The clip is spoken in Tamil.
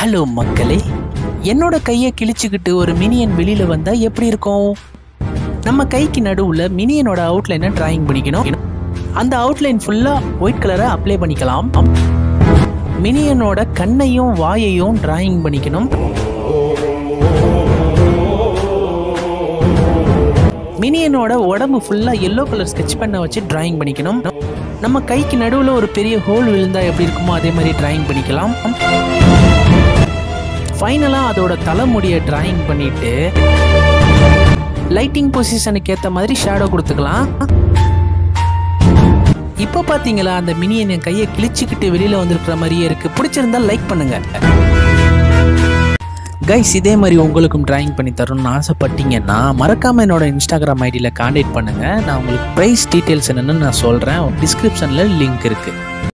ஹலோ மக்களே என்னோட கையை கிழிச்சுக்கிட்டு ஒரு மினியன் வெளியில வந்தா எப்படி இருக்கும் நம்ம கைக்கு நடுவுல மினியனோட அவுட்லைனை டிராயிங் பண்ணிக்கணும் அந்த அவுட்லைன் ஃபுல்லா ஒயிட் கலரை அப்ளை பண்ணிக்கலாம் மினியனோட கண்ணையும் வாயையும் டிராயிங் பண்ணிக்கணும் மினியனோட உடம்பு ஃபுல்லா எல்லோ கலர் ஸ்கெட்ச் பண்ண வச்சு டிராயிங் பண்ணிக்கணும் நம்ம கைக்கு நடுவில் ஒரு பெரிய ஹோல் விழுந்தா எப்படி இருக்குமோ அதே மாதிரி டிராயிங் பண்ணிக்கலாம் ஃபைனலாக அதோட தலைமுடியை டிராயிங் பண்ணிட்டு லைட்டிங் பொசிஷனுக்கு ஏற்ற மாதிரி ஷேடோ கொடுத்துக்கலாம் இப்போ பார்த்தீங்களா அந்த மினியன் என் கையை கிழிச்சுக்கிட்டு வெளியில் வந்திருக்கிற மாதிரியே இருக்குது பிடிச்சிருந்தா லைக் பண்ணுங்க கைஸ் இதே மாதிரி உங்களுக்கும் டிராயிங் பண்ணி தரணும்னு ஆசைப்பட்டீங்கன்னா மறக்காமல் என்னோட இன்ஸ்டாகிராம் ஐடியில் காண்டாக்ட் பண்ணுங்கள் நான் உங்களுக்கு ப்ரைஸ் டீட்டெயில்ஸ் என்னென்னு நான் சொல்கிறேன் டிஸ்கிரிப்ஷனில் லிங்க் இருக்குது